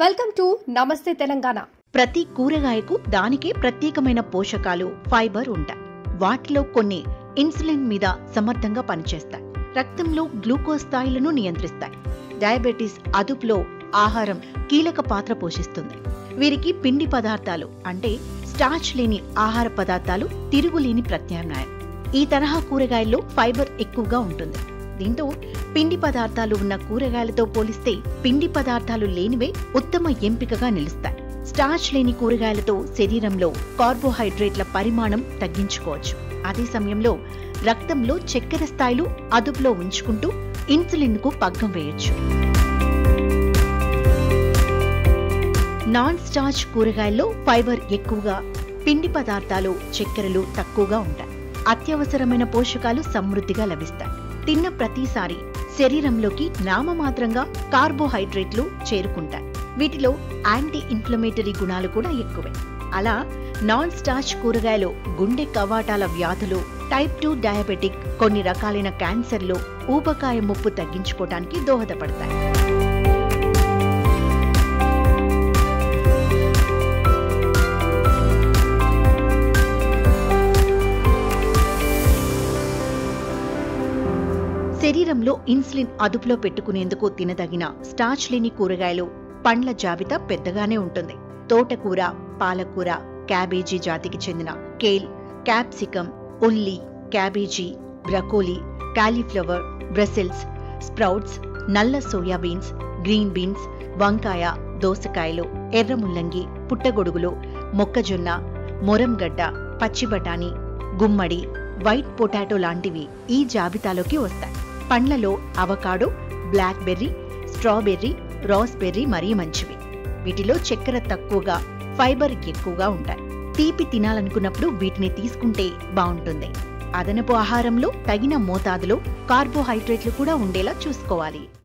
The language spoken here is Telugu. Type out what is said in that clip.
వెల్కమ్ టు నమస్తే తెలంగాణ ప్రతి కూరగాయకు దానికే ప్రత్యేకమైన పోషకాలు ఫైబర్ ఉంటాయి వాటిలో కొన్ని ఇన్సులిన్ మీద సమర్థంగా పనిచేస్తాయి రక్తంలో గ్లూకోజ్ స్థాయిలను నియంత్రిస్తాయి డయాబెటీస్ అదుపులో ఆహారం కీలక పాత్ర పోషిస్తుంది వీరికి పిండి పదార్థాలు అంటే స్టార్చ్ లేని ఆహార పదార్థాలు తిరుగులేని ప్రత్యామ్నాయం ఈ తరహా కూరగాయల్లో ఫైబర్ ఎక్కువగా ఉంటుంది దీంతో పిండి పదార్థాలు ఉన్న కూరగాయలతో పోలిస్తే పిండి పదార్థాలు లేనివే ఉత్తమ ఎంపికగా నిలుస్తాయి స్టార్చ్ లేని కూరగాయలతో శరీరంలో కార్బోహైడ్రేట్ల పరిమాణం తగ్గించుకోవచ్చు అదే సమయంలో రక్తంలో చక్కెర స్థాయిలు అదుపులో ఉంచుకుంటూ ఇన్సులిన్ కు పగ్గం వేయొచ్చు నాన్ స్టార్చ్ కూరగాయల్లో ఫైబర్ ఎక్కువగా పిండి పదార్థాలు చక్కెరలు తక్కువగా ఉంటాయి అత్యవసరమైన పోషకాలు సమృద్ధిగా లభిస్తాయి తిన్న ప్రతిసారి శరీరంలోకి నామమాత్రంగా కార్బోహైడ్రేట్లు చేరుకుంటాయి వీటిలో యాంటీ ఇన్ఫ్లమేటరీ గుణాలు కూడా ఎక్కువే అలా నాన్ స్టార్చ్ కూరగాయలు గుండె కవాటాల వ్యాధులు టైప్ టూ డయాబెటిక్ కొన్ని రకాలైన క్యాన్సర్లు ఊబకాయ ముప్పు తగ్గించుకోవడానికి దోహదపడతాయి శరీరంలో ఇన్సులిన్ అదుపులో పెట్టుకునేందుకు తినదగిన స్టార్చ్ లేని కూరగాయలు పండ్ల జాబితా పెద్దగానే ఉంటుంది తోటకూర పాలకూర క్యాబేజీ జాతికి చెందిన కేల్ క్యాప్సికం ఉల్లి cabbage broccoli cauliflower Brussels sprouts నల్ల సోయా బీన్స్ గ్రీన్ బీన్స్ వంకాయ దోసకాయలు ఎర్ర ముల్లంగి పుట్టగొడుగులు మొక్కజొన్న మొరంగడ్డ పచ్చి బఠానీ గుమ్మడి వైట్ పొటాటో లాంటివి ఈ జాబితాలోకి వస్తాయి పండ్లలో avocado blackberry strawberry raspberry మరీ మంచివి వీటిలో చక్కెర తక్కువగా ఫైబర్ ఎక్కువగా ఉంటాయి తీపి తినాలనుకున్నప్పుడు వీటిని తీసుకుంటే బాగుంటుంది అదనపు ఆహారంలో తగిన మోతాదులో కార్బోహైడ్రేట్లు కూడా ఉండేలా చూసుకోవాలి